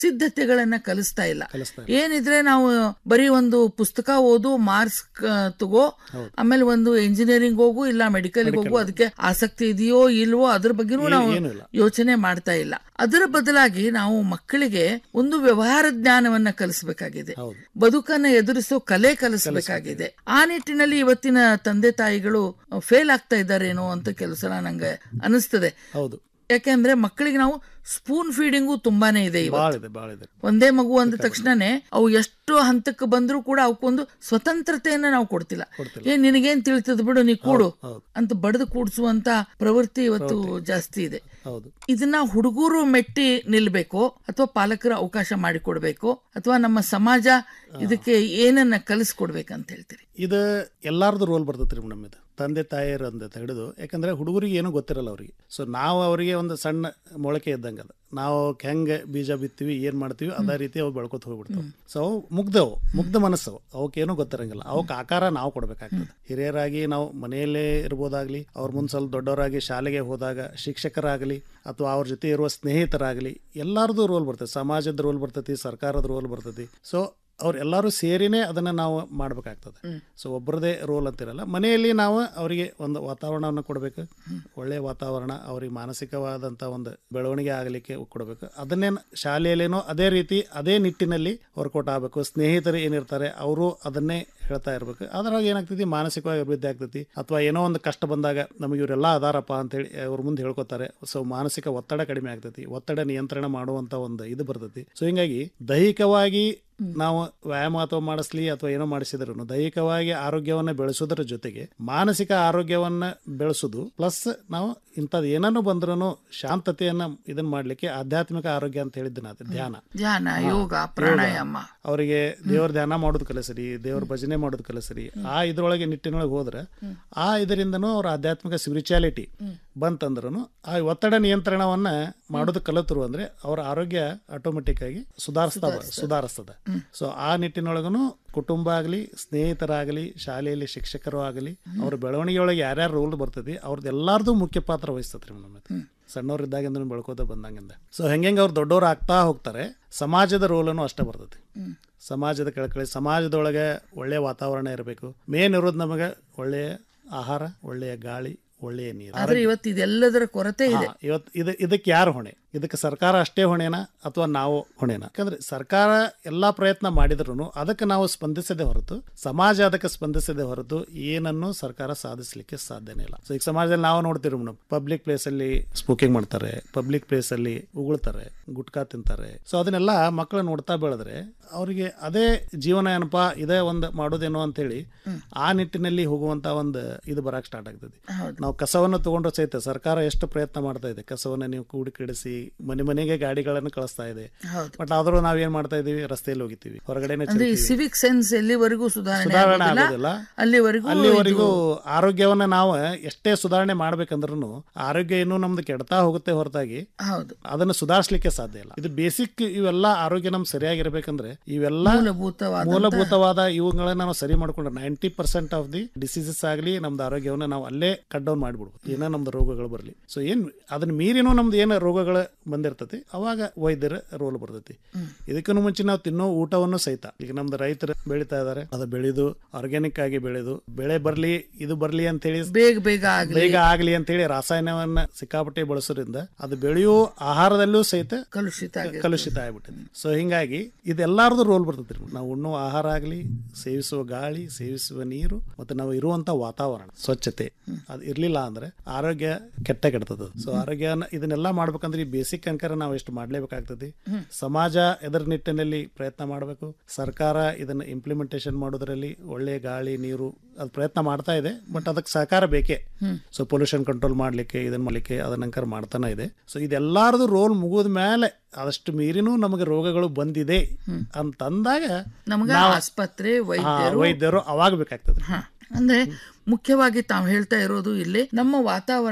ಸಿದ್ಧತೆಗಳನ್ನ ಕಲಿಸ್ತಾ ಇಲ್ಲ ಕಲಿಸ್ತಾ ಏನಿದ್ರೆ ನಾವು ಬರೀ ಒಂದು ಪುಸ್ತಕ ಓದು ಮಾರ್ಕ್ಸ್ ತಗೋ ಆಮೇಲೆ ಒಂದು ಇಂಜಿನಿಯರಿಂಗ್ ಹೋಗು ಇಲ್ಲ ಮೆಡಿಕಲ್ ಹೋಗು ಅದಕ್ಕೆ ಆಸಕ್ತಿ ಇದೆಯೋ ಇಲ್ವೋ ಅದ್ರ ಬಗ್ಗೆನೂ ನಾವು ಏನೂ ಇಲ್ಲ. ಯೋಚನೆ ಮಾಡ್ತಾ ಇಲ್ಲ ಅದರ ಬದಲಾಗಿ ನಾವು ಮಕ್ಕಳಿಗೆ ಒಂದು ವ್ಯವಹಾರ ಜ್ಞಾನವನ್ನ ಕಲಿಸಬೇಕಾಗಿದೆ ಹೌದು. ಬದುಕನ್ನ ಎದುರಿಸೋ ಕಲೆ ಕಲಿಸಬೇಕಾಗಿದೆ ಆ ನಿಟ್ಟಿನಲ್ಲಿ ಇವತ್ತಿನ ತಂದೆ ತಾಯಿಗಳು ಫೇಲ್ ಆಗ್ತಾ ಇದ್ದಾರೇನೋ ಅಂತ ಕೆಲಸ ನಂಗೆ ಅನಿಸ್ತದೆ ಹೌದು ಯಾಕೆಂದ್ರೆ ಮಕ್ಕಳಿಗೆ ನಾವು ಸ್ಪೂನ್ ಫೀಡಿಂಗು ತುಂಬಾನೇ ಇದೆ ಇವತ್ತು ಬಾಳ ಇದೆ ಬಾಳ ಇದೆ ಒಂದೇ ಮಗು ಅಂದ ತಕ್ಷಣನೇ ಅವು ಎಷ್ಟು ಹಂತಕ್ಕೆ ಬಂದ್ರೂ ಕೂಡ ಅವಕ್ಕೊಂದು ಸ್ವತಂತ್ರತೆಯನ್ನ ನಾವು ಕೊಡ್ತಿಲ್ಲ ಏ ನಿನಗೇನ್ ತಿಳಿತದ ಬಿಡು ನೀ ಕೂಡು ಹೌದು. ಅಂತ ಬಡದು ಕೂಡ್ಸುವಂತ ಪ್ರವೃತ್ತಿ ಇವತ್ತು ಜಾಸ್ತಿ ಇದೆ ಹೌದು ಇದನ್ನ ಹುಡುಗರು ಮೆಟ್ಟಿ ನಿಲ್ಬೇಕು ಅಥವಾ ಪಾಲಕರು ಅವಕಾಶ ಮಾಡಿಕೊಡ್ಬೇಕು ಅಥವಾ ನಮ್ಮ ಸಮಾಜ ಇದಕ್ಕೆ ಏನನ್ನ ಕಲಿಸ್ಕೊಡ್ಬೇಕಂತ ಹೇಳ್ತೀರಿ ಇದು ಎಲ್ಲಾರ್ದು ರೋಲ್ ಬರ್ತೈತೆ ರೀ ಮೇಡಮ್ ಇದು ತಂದೆ ತಾಯಿಯರು ಅಂತ ಹಿಡಿದು ಯಾಕಂದ್ರೆ ಹುಡುಗರಿಗೆ ಏನೂ ಗೊತ್ತಿರಲ್ಲ ಅವ್ರಿಗೆ ಸೊ ನಾವು ಅವರಿಗೆ ಒಂದು ಸಣ್ಣ ಮೊಳಕೆ ಇದ್ದಂಗೆ ಅದು ನಾವು ಹೆಂಗೆ ಬೀಜ ಬಿತ್ತೀವಿ ಏನು ಮಾಡ್ತೀವಿ ಅದೇ ರೀತಿ ಅವು ಬೆಳ್ಕೊತ ಹೋಗ್ಬಿಡ್ತಾವೆ ಸೊ ಅವು ಮುಗ್ದವು ಮುಗ್ಧ ಮನಸ್ಸು ಅವಕ್ಕೇನೂ ಗೊತ್ತಿರಂಗಿಲ್ಲ ಅವಕ್ಕೆ ಆಕಾರ ನಾವು ಕೊಡ್ಬೇಕಾಗ್ತದೆ ಹಿರಿಯರಾಗಿ ನಾವು ಮನೆಯಲ್ಲೇ ಇರ್ಬೋದಾಗ್ಲಿ ಅವ್ರ ಮುಂದೆ ಸ್ವಲ್ಪ ದೊಡ್ಡವರಾಗಿ ಶಾಲೆಗೆ ಹೋದಾಗ ಶಿಕ್ಷಕರಾಗಲಿ ಅಥವಾ ಅವ್ರ ಜೊತೆ ಇರುವ ಸ್ನೇಹಿತರಾಗಲಿ ಎಲ್ಲರದು ರೋಲ್ ಬರ್ತೈತಿ ಸಮಾಜದ ರೋಲ್ ಬರ್ತೈತಿ ಸರ್ಕಾರದ ರೋಲ್ ಬರ್ತೈತಿ ಸೊ ಅವ್ರು ಎಲ್ಲರೂ ಸೇರಿನೇ ಅದನ್ನು ನಾವು ಮಾಡಬೇಕಾಗ್ತದೆ ಸೊ ಒಬ್ಬರದೇ ರೋಲ್ ಅಂತಿರಲ್ಲ ಮನೆಯಲ್ಲಿ ನಾವು ಅವರಿಗೆ ಒಂದು ವಾತಾವರಣವನ್ನು ಕೊಡಬೇಕು ಒಳ್ಳೆಯ ವಾತಾವರಣ ಅವ್ರಿಗೆ ಮಾನಸಿಕವಾದಂಥ ಒಂದು ಬೆಳವಣಿಗೆ ಆಗಲಿಕ್ಕೆ ಕೊಡಬೇಕು ಅದನ್ನೇ ಶಾಲೆಯಲ್ಲೇನೋ ಅದೇ ರೀತಿ ಅದೇ ನಿಟ್ಟಿನಲ್ಲಿ ವರ್ಕೌಟ್ ಆಗಬೇಕು ಸ್ನೇಹಿತರು ಏನಿರ್ತಾರೆ ಅವರು ಅದನ್ನೇ ಹೇಳ್ತಾ ಇರ್ಬೇಕು ಅದ್ರಾಗ ಏನಾಗ್ತೈತಿ ಮಾನಸಿಕವಾಗಿ ಅಭಿವೃದ್ಧಿ ಆಗ್ತೈತಿ ಅಥವಾ ಏನೋ ಒಂದು ಕಷ್ಟ ಬಂದಾಗ ನಮಗೆ ಇವರೆಲ್ಲ ಅದಾರಪ್ಪ ಅಂತೇಳಿ ಅವ್ರ ಮುಂದೆ ಹೇಳ್ಕೊತಾರೆ ಸೊ ಮಾನಸಿಕ ಒತ್ತಡ ಕಡಿಮೆ ಆಗ್ತೈತಿ ಒತ್ತಡ ನಿಯಂತ್ರಣ ಮಾಡುವಂತ ಒಂದು ಇದು ಬರ್ತೈತಿ ಸೊ ಹಿಂಗಾಗಿ ದೈಹಿಕವಾಗಿ ನಾವು ವ್ಯಾಯಾಮ ಅಥವಾ ಮಾಡಿಸ್ಲಿ ಅಥವಾ ಏನೋ ಮಾಡಿಸಿದ್ರು ದೈಹಿಕವಾಗಿ ಆರೋಗ್ಯವನ್ನು ಬೆಳೆಸೋದ್ರ ಜೊತೆಗೆ ಮಾನಸಿಕ ಆರೋಗ್ಯವನ್ನ ಬೆಳೆಸೋದು ಪ್ಲಸ್ ನಾವು ಇಂಥದ್ದು ಏನನ್ನು ಬಂದ್ರೂ ಶಾಂತತೆಯನ್ನ ಇದನ್ನ ಮಾಡ್ಲಿಕ್ಕೆ ಆಧ್ಯಾತ್ಮಿಕ ಆರೋಗ್ಯ ಅಂತ ಹೇಳಿದ್ದೆ ನಾನು ಧ್ಯಾನ ಧ್ಯಾನ ಯೋಗ ಪ್ರಾಣಾಯಾಮ ಅವರಿಗೆ ದೇವ್ರ ಧ್ಯಾನ ಮಾಡೋದು ಕಲಿಸ್ರಿ ದೇವ್ರ ಭಜನೆ ಮಾಡೋದು ಕಲಿಸ್ರಿ ಆ ಇದ್ರೊಳಗೆ ನಿಟ್ಟಿನೊಳಗೆ ಹೋದ್ರೆ ಆ ಇದರಿಂದನೂ ಅವ್ರ ಆಧ್ಯಾತ್ಮಿಕ ಸ್ಪಿರಿಚುಯಾಲಿಟಿ ಬಂತಂದ್ರೂ ಆ ಒತ್ತಡ ನಿಯಂತ್ರಣವನ್ನ ಮಾಡೋದು ಕಲಿತರು ಅಂದ್ರೆ ಅವ್ರ ಆರೋಗ್ಯ ಆಟೋಮೆಟಿಕ್ ಆಗಿ ಸುಧಾರಿಸ್ತಾ ಸುಧಾರಿಸ್ತದೆ ಸೊ ಆ ನಿಟ್ಟಿನೊಳಗನು ಕುಟುಂಬ ಆಗಲಿ ಸ್ನೇಹಿತರಾಗಲಿ ಶಾಲೆಯಲ್ಲಿ ಶಿಕ್ಷಕರು ಆಗಲಿ ಅವ್ರ ಬೆಳವಣಿಗೆಯೊಳಗೆ ಯಾರ್ಯಾರು ರೋಲ್ ಬರ್ತದೆ ಅವ್ರದ್ದು ಎಲ್ಲಾರ್ದು ಮುಖ್ಯ ಪಾತ್ರ ವಹಿಸ್ತತ್ರಿ ಮೇಡಮ್ ಸಣ್ಣವ್ರಿದ್ದಾಗಿಂದ ಬೆಳ್ಕೋತ ಬಂದಂಗಿಂದ ಸೊ ಹೆಂಗೆ ಅವ್ರು ದೊಡ್ಡವ್ರು ಆಗ್ತಾ ಹೋಗ್ತಾರೆ ಸಮಾಜದ ರೋಲನು ಅಷ್ಟೇ ಬರ್ತೈತಿ ಸಮಾಜದ ಕಳಕಳಿ ಸಮಾಜದೊಳಗೆ ಒಳ್ಳೆಯ ವಾತಾವರಣ ಇರಬೇಕು ಮೇನ್ ಇರೋದು ನಮಗೆ ಒಳ್ಳೆಯ ಆಹಾರ ಒಳ್ಳೆಯ ಗಾಳಿ ಒಳ್ಳೆಯ ನೀರು ಆದ್ರೆ ಇವತ್ತು ಇದೆಲ್ಲದರ ಕೊರತೆ ಇದೆ ಹಾ, ಇವತ್ತು ಇದು ಇದಕ್ಕೆ ಯಾರು ಹೊಣೆ ಇದಕ್ಕೆ ಸರ್ಕಾರ ಅಷ್ಟೇ ಹೊಣೆನಾ ಅಥವಾ ನಾವು ಹೊಣೆನಾ ಯಾಕಂದ್ರೆ ಸರ್ಕಾರ ಎಲ್ಲಾ ಪ್ರಯತ್ನ ಮಾಡಿದ್ರು ಅದಕ್ಕೆ ನಾವು ಸ್ಪಂದಿಸದೆ ಹೊರತು ಸಮಾಜ ಅದಕ್ಕೆ ಸ್ಪಂದಿಸದೆ ಹೊರತು ಏನನ್ನು ಸರ್ಕಾರ ಸಾಧಿಸಲಿಕ್ಕೆ ಸಾಧ್ಯನೇ ಇಲ್ಲ ಸೊ ಈಗ ಸಮಾಜದಲ್ಲಿ ನಾವು ನೋಡ್ತೀವಿ ಮೇಡಮ್ ಪಬ್ಲಿಕ್ ಪ್ಲೇಸ್ ಅಲ್ಲಿ ಸ್ಮೋಕಿಂಗ್ ಮಾಡ್ತಾರೆ ಪಬ್ಲಿಕ್ ಪ್ಲೇಸ್ ಅಲ್ಲಿ ಉಗುಳ್ತಾರೆ ಗುಟ್ಕಾ ತಿಂತಾರೆ ಸೊ ಅದನ್ನೆಲ್ಲ ಮಕ್ಕಳು ನೋಡ್ತಾ ಬೆಳೆದ್ರೆ ಅವರಿಗೆ ಅದೇ ಜೀವನ ಏನಪ್ಪಾ ಇದೇ ಒಂದು ಮಾಡೋದೇನೋ ಅಂತೇಳಿ ಆ ನಿಟ್ಟಿನಲ್ಲಿ ಹೋಗುವಂತ ಒಂದು ಇದು ಬರಕ್ ಸ್ಟಾರ್ಟ್ ಆಗ್ತದೆ ನಾವು ಕಸವನ್ನು ತಗೊಂಡ್ರೆ ಸಹಿತ ಸರ್ಕಾರ ಎಷ್ಟು ಪ್ರಯತ್ನ ಮಾಡ್ತಾ ಇದೆ ಕಸವನ್ನ ನೀವು ಕೂಡಿಕಿಡಿಸಿ ಮನೆ ಮನೆಗೆ ಗಾಡಿಗಳನ್ನು ಕಳಿಸ್ತಾ ಇದೆ ಹೌದು. ಬಟ್ ಆದ್ರೂ ನಾವೇನ್ ಮಾಡ್ತಾ ಇದೀವಿ ರಸ್ತೆಯಲ್ಲಿ ಹೋಗಿತೀವಿ ಹೊರಗಡೆನೆ ಅಂದ್ರೆ ಈ ಚೆಲ್ತೀವಿ. ಸಿವಿಕ್ ಸೆನ್ಸ್ ಎಲ್ಲಿವರೆಗೂ ಸುಧಾರಣೆ ಸುಧಾರಣೆ ಆಗೋದಿಲ್ಲ, ಆಗೋದಿಲ್ಲ ಅಲ್ಲಿವರೆಗೂ ಅಲ್ಲಿವರೆಗೂ ಇದು- ಆರೋಗ್ಯವನ್ನ ನಾವು ಎಷ್ಟೇ ಸುಧಾರಣೆ ಮಾಡ್ಬೇಕಂದ್ರೂ ಆರೋಗ್ಯ ಇನ್ನೂ ನಮ್ದು ಕೆಡ್ತಾ ಹೋಗುತ್ತೆ ಹೊರತಾಗಿ ಹೌದು ಅದನ್ನು ಸುಧಾರಿಸಲಿಕ್ಕೆ ಸಾಧ್ಯ ಇಲ್ಲ ಇದು ಬೇಸಿಕ್ ಇವೆಲ್ಲ ಆರೋಗ್ಯ ನಮ್ ಸರಿಯಾಗಿರ್ಬೇಕಂದ್ರೆ ಇವೆಲ್ಲ ಮೂಲಭೂತವಾದ ಮೂಲಭೂತವಾದ ಇವುಗಳನ್ನ ನಾವು ಸರಿ ಮಾಡ್ಕೊಂಡ್ರೆ ninety percent of the diseases ಆಗಲಿ ನಮ್ದು ಆರೋಗ್ಯವನ್ನು ನಾವು ಅಲ್ಲೇ ಕಟ್ ಡೌನ್ ಮಾಡಿಬಿಡ್ಬೋದು ಏನೋ ನಮ್ದು ರೋಗಗಳು ಬರಲಿ ಸೊ ಏನ್ ಅದನ್ನ ಮೀರಿನೂ ನಮ್ದು ಏನು ರೋಗಗಳು ಬಂದಿರ್ತತಿ ಅವಾಗ ವೈದ್ಯರ ರೋಲ್ ಬರ್ತೈತಿ ಇದಕ್ಕೂ ಮುಂಚೆ ನಾವು ತಿನ್ನೋ ಊಟವನ್ನು ಸಹಿತ ಈಗ ನಮ್ದು ರೈತರು ಬೆಳೀತಾ ಇದಾರೆ ಅದು ಬೆಳೆದು ಆರ್ಗ್ಯಾನಿಕ್ ಆಗಿ ಬೆಳೆದು ಬೆಳೆ ಬರ್ಲಿ ಇದು ಬರ್ಲಿ ಅಂತೇಳಿ ಬೇಗ ಬೇಗ ಆಗ್ಲಿ ಬೇಗ ಆಗ್ಲಿ ಅಂತೇಳಿ ರಾಸಾಯನವನ್ನ ಸಿಕ್ಕಾಪಟ್ಟೆ ಬಳಸೋದ್ರಿಂದ ಅದು ಬೆಳೆಯೋ ಆಹಾರದಲ್ಲೂ ಸಹಿತ ಕಲುಷಿತ ಆಗಿ ಕಲುಷಿತ ಆಗ್ಬಿಟ್ಟಿದೆ ಸೊ ಹಿಂಗಾಗಿ ಇದೆಲ್ಲಾರ್ದು ರೋಲ್ ಬರ್ತೈತಿ ನಾವು ಉಣ್ಣುವ ಆಹಾರ ಆಗಲಿ ಸೇವಿಸುವ ಗಾಳಿ ಸೇವಿಸುವ ನೀರು ಮತ್ತೆ ನಾವು ಇರುವಂತ ವಾತಾವರಣ ಸ್ವಚ್ಛತೆ ಅದು ಇರ್ಲಿಲ್ಲ ಅಂದ್ರೆ ಆರೋಗ್ಯ ಕೆಟ್ಟ ಕೆಡ್ತದ ಸೊ ಆರೋಗ್ಯ ಇದನ್ನೆಲ್ಲ ಮಾಡ್ಬೇಕಂದ್ರೆ ಈ ಬೇಸಿಕ್ ಅಂಕರ ನಾವು ಎಷ್ಟು ಮಾಡ್ಲೇಬೇಕಾಗ್ತದೆ ಸಮಾಜ ಎದರ ನಿಟ್ಟಿನಲ್ಲಿ ಪ್ರಯತ್ನ ಮಾಡಬೇಕು ಸರ್ಕಾರ ಇದನ್ನ ಇಂಪ್ಲಿಮೆಂಟೇಷನ್ ಮಾಡೋದ್ರಲ್ಲಿ ಒಳ್ಳೆಯ ಗಾಳಿ ನೀರು ಅದು ಪ್ರಯತ್ನ ಮಾಡ್ತಾ ಇದೆ ಬಟ್ ಅದಕ್ಕೆ ಸಹಕಾರ ಬೇಕೇ ಸೊ ಪೊಲ್ಯೂಷನ್ ಕಂಟ್ರೋಲ್ ಮಾಡ್ಲಿಕ್ಕೆ ಇದನ್ನ ಮಾಡ್ಲಿಕ್ಕೆ ಅದನ್ನಂಕರ ಮಾಡ್ತಾನೆ ಇದೆ ಸೊ ಇದೆಲ್ಲಾರದು ರೋಲ್ ಮುಗಿದ ಮೇಲೆ ಅದಷ್ಟು ಮೀರಿನೂ ನಮಗೆ ರೋಗಗಳು ಬಂದಿದೆ ಅಂತಂದಾಗ ನಮ್ಗ ನಾವು- ಆಸ್ಪತ್ರೆ ಆ, ವೈದ್ಯರು ವೈದ್ಯರು ಅವಾಗ ಬೇಕಾಗ್ತದೆ ಹ. ಅಂದ್ರೆ ಮುಖ್ಯವಾಗಿ ತಾವು ಹೇಳ್ತಾ ಇರೋದು ಇಲ್ಲಿ ನಮ್ಮ ವಾತಾವರಣ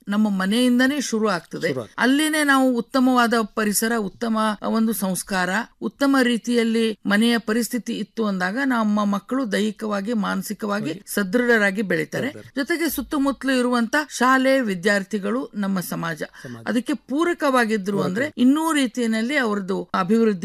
ನಮ್ಮ ಮನೆಯಿಂದನೇ ಶುರು ಆಗ್ತದೆ ಅಲ್ಲಿನೇ ನಾವು ಉತ್ತಮವಾದ ಪರಿಸರ ಉತ್ತಮ ಒಂದು ಸಂಸ್ಕಾರ ಉತ್ತಮ ರೀತಿಯಲ್ಲಿ ಮನೆಯ ಪರಿಸ್ಥಿತಿ ಇತ್ತು ಅಂದಾಗ ನಮ್ಮ ಮಕ್ಕಳು ದೈಹಿಕವಾಗಿ ಮಾನಸಿಕವಾಗಿ ಸದೃಢರಾಗಿ ಬೆಳೀತಾರೆ ಜೊತೆಗೆ ಸುತ್ತಮುತ್ತಲು ಇರುವಂತ ಶಾಲೆ ವಿದ್ಯಾರ್ಥಿಗಳು ನಮ್ಮ ಸಮಾಜ ಅದಕ್ಕೆ ಪೂರಕವಾಗಿದ್ರು ಅಂದ್ರೆ ಇನ್ನೂ ರೀತಿಯಲ್ಲಿ ಅವರದ್ದು ಅಭಿವೃದ್ಧಿ